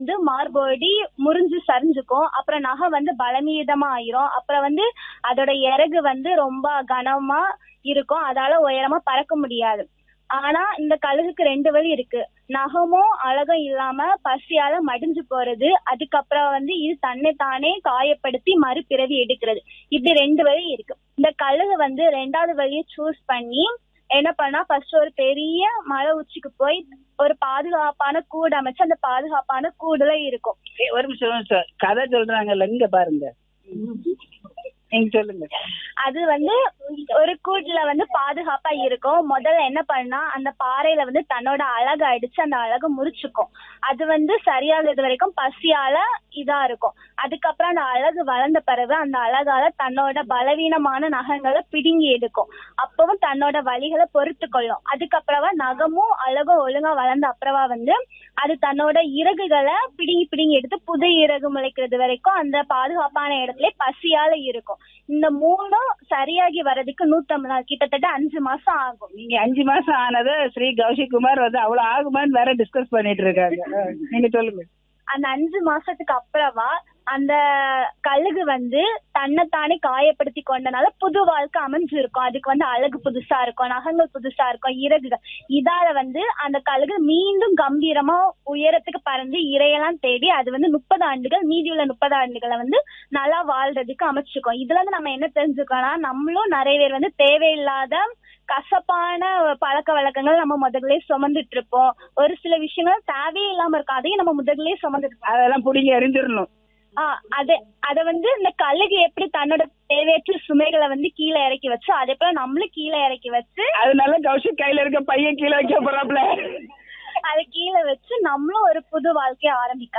வந்து மார்போடி முறிஞ்சு சரிஞ்சுக்கும் அப்புறம் நகை வந்து பலமீதமா ஆயிரும் அப்புறம் வந்து அதோட இறகு வந்து ரொம்ப கனமா இருக்கும் அதால உயரமா பறக்க முடியாது ஆனா இந்த கழுகுக்கு ரெண்டு வழி இருக்கு நகமும் அழகும் இல்லாம பசியால மடிஞ்சு போறது அதுக்கப்புறம் வந்து இது தன்னை தானே காயப்படுத்தி மறுபிறவி எடுக்கிறது இப்படி ரெண்டு வழி இருக்கு இந்த கழுகு வந்து ரெண்டாவது வழியை சூஸ் பண்ணி என்ன பண்ணா ஃபர்ஸ்ட் ஒரு பெரிய மலை உச்சிக்கு போய் ஒரு பாதுகாப்பான கூடு அமைச்சு அந்த பாதுகாப்பான கூடுல இருக்கும் ஏய், ஒரு நிமிஷம் ஒரு நிமிஷம். கதை சொல்றாங்கல்ல இங்க பாருங்க நீங்க சொல்லுங்க அது வந்து ஒரு கூட்டுல வந்து பாதுகாப்பா இருக்கும் முதல்ல என்ன பண்ணா அந்த பாறையில வந்து தன்னோட அழகை அடிச்சு அந்த அழகை முறிச்சுக்கும் அது வந்து சரியாகிறது வரைக்கும் பசியால இதா இருக்கும் அதுக்கப்புறம் அந்த அழகு வளர்ந்த பிறகு அந்த அழகால தன்னோட பலவீனமான நகங்களை பிடுங்கி எடுக்கும் அப்பவும் தன்னோட வலிகளை பொறுத்து கொள்ளும் அதுக்கப்புறமா நகமும் அழகும் ஒழுங்கா வளர்ந்த அப்புறமா வந்து அது தன்னோட இறகுகளை பிடுங்கி பிடுங்கி எடுத்து புது இறகு முளைக்கிறது வரைக்கும் அந்த பாதுகாப்பான இடத்துல பசியால இருக்கும் இந்த மூணும் சரியாகி வர்றதுக்கு நூத்தம்பது நாள் கிட்டத்தட்ட அஞ்சு மாசம் ஆகும் நீங்க அஞ்சு மாசம் ஆனதை ஸ்ரீ கௌஷிக் குமார் வந்து அவ்வளவு ஆகுமான்னு வேற டிஸ்கஸ் பண்ணிட்டு இருக்காங்க ஆ, நீங்க சொல்லுங்க அந்த அஞ்சு மாசத்துக்கு அப்புறமா அந்த கழுகு வந்து தன்னைத்தானே காயப்படுத்தி கொண்டனால புது வாழ்க்கை அமைஞ்சிருக்கும் அதுக்கு வந்து அழகு புதுசா இருக்கும் நகங்கள் புதுசா இருக்கும் இறகுகள் இதால வந்து அந்த கழுகு மீண்டும் கம்பீரமா உயரத்துக்கு பறந்து இரையெல்லாம் தேடி அது வந்து முப்பது ஆண்டுகள் மீதி உள்ள முப்பது ஆண்டுகளை வந்து நல்லா வாழ்றதுக்கு அமைச்சுக்கும் இதுல இருந்து நம்ம என்ன தெரிஞ்சுக்கோம்னா நம்மளும் நிறைய பேர் வந்து தேவையில்லாத கசப்பான பழக்க வழக்கங்கள் நம்ம முதல்ல சுமந்துட்டு இருப்போம் ஒரு சில விஷயங்கள் தேவையே இல்லாம இருக்கும் அதையும் நம்ம முதல்ல சுமந்துட்டு இருப்போம். அதெல்லாம் புடிங்கி எரிஞ்சிடணும் ஆஹ் அது அத வந்து இந்த கழுகு எப்படி தன்னோட தேவையற்ற சுமைகளை வந்து கீழே இறக்கி வச்சு அதே போல நம்மளும் கீழே இறக்கி வச்சு அதனால கௌஷிக் கையில இருக்க பையன் கீழே வைக்க போறாப்ல அதை கீழே வச்சு நம்மளும் ஒரு புது வாழ்க்கைய ஆரம்பிக்கலாம்